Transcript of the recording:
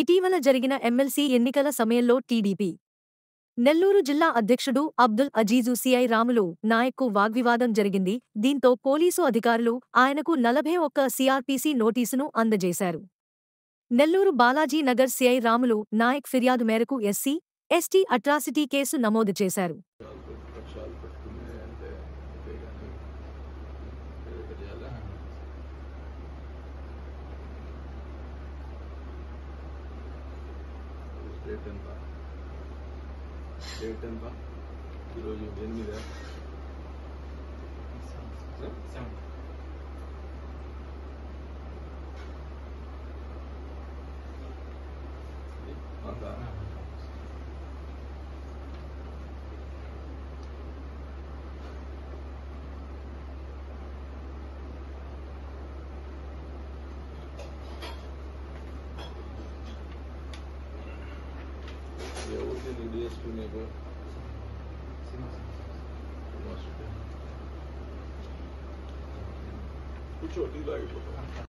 ఇటీవల జరిగిన ఎమ్మెల్సీ ఎన్నికల సమయంలో టీడీపీ నెల్లూరు జిల్లా అధ్యక్షుడు అబ్దుల్ అజీజు సిఐ రాములు నాయక్కు వాగ్వివాదం జరిగింది దీంతో పోలీసు అధికారులు ఆయనకు నలభై ఒక్క సిఆర్పీసీ నోటీసును అందజేశారు నెల్లూరు బాలాజీ నగర్ సిఐ రాములు నాయక్ ఫిర్యాదు మేరకు ఎస్సీ ఎస్టీ అట్రాసిటీ కేసు నమోదు చేశారు పక్షాలు పెట్టుకునే అంటే అంతే కానీ వేరొక చేయాలా డేట్ ఎంత డేట్ ఎంత ఈరోజు ఎనిమిదా అంతా ఎవరికి నీ డిఎస్పీ నీకు కూర్చో టీ తాగిపోతా